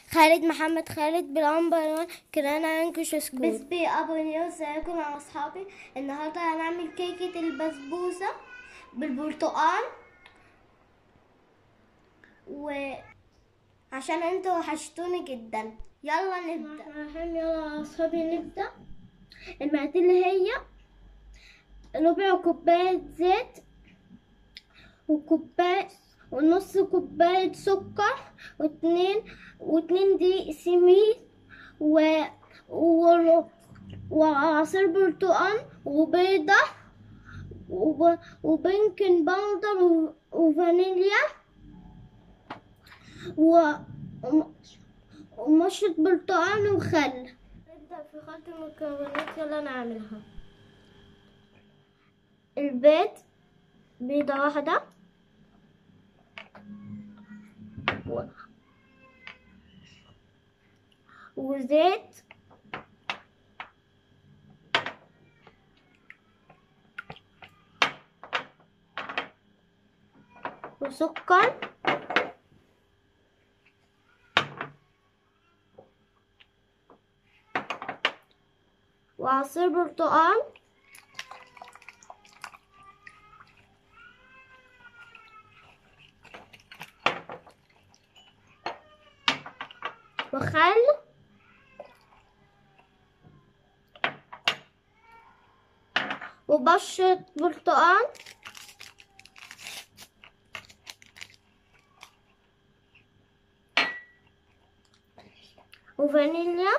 خالد محمد خالد بالعنبر كرانا ينكش سكوت بس بي ابو نيوز ازيكم مع اصحابي النهارده هنعمل كيكه البسبوسه بالبرتقال و عشان انتوا وحشتوني جدا يلا نبدا الرحيم يلا يا اصحابي نبدا المقادير اللي هي ربع كوبايه زيت وكوبايه ونص كوبايه سكر واتنين واتنين دقيق سميد و و وعصير برتقال وبيضة وب... وبينكن باودر و... وفانيليا و... وم- ومشط برتقال وخل نبدأ في خلط المكونات يلا نعملها البيض بيضة واحدة و... وزيت وسكر وعصير برتقال وخل وبشرة برتقال وفانيليا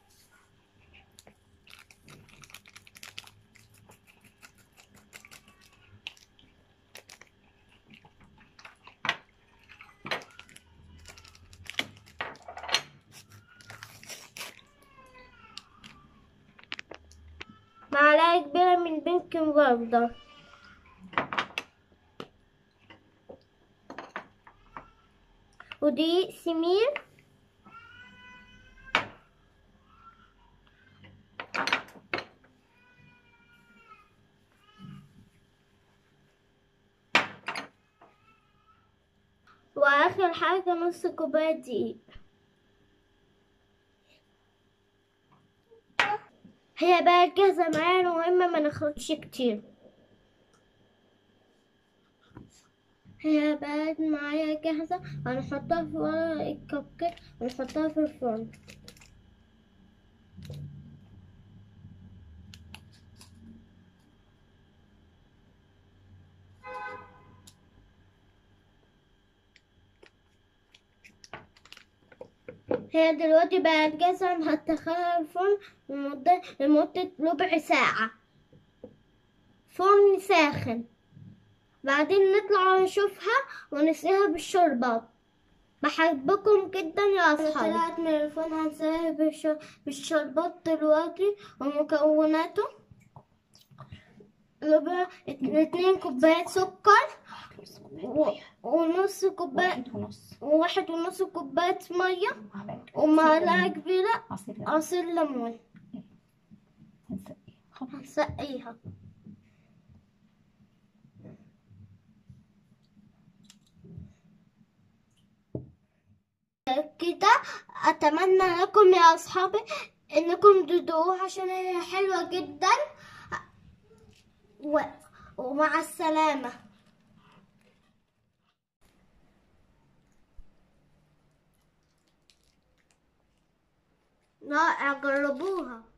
معلقة كبيرة من بيكنج باودر ودقيق سمين واخر حاجة نص كوباية دقيق هي بقى جاهزة معايا المهم ما ناخدش كتير هي بقت معايا جاهزة هنحطها في ورق الكب كيك ونحطها في الفرن هي دلوقتي بقت جاهزة هندخلها الفرن لمدة لمدة ربع ساعة فرن ساخن بعدين نطلع ونشوفها ونسقيها بالشربات بحبكم جدا يا أصحابي طلعت من الفرن هنسقيها بالش- بالشربات دلوقتي ومكوناته ربع اتنين كوباية سكر و- ونص كوباية واحد ونص وواحد ونص كوباية مية معلقة ومعلقة كبيرة عصير ليمون. عصير ليمون هنسقي. خلاص. هنسقيها كده اتمنى لكم يا اصحابي انكم تدوقوها عشان هي حلوة جدا و... ومع السلامة رائع جربوها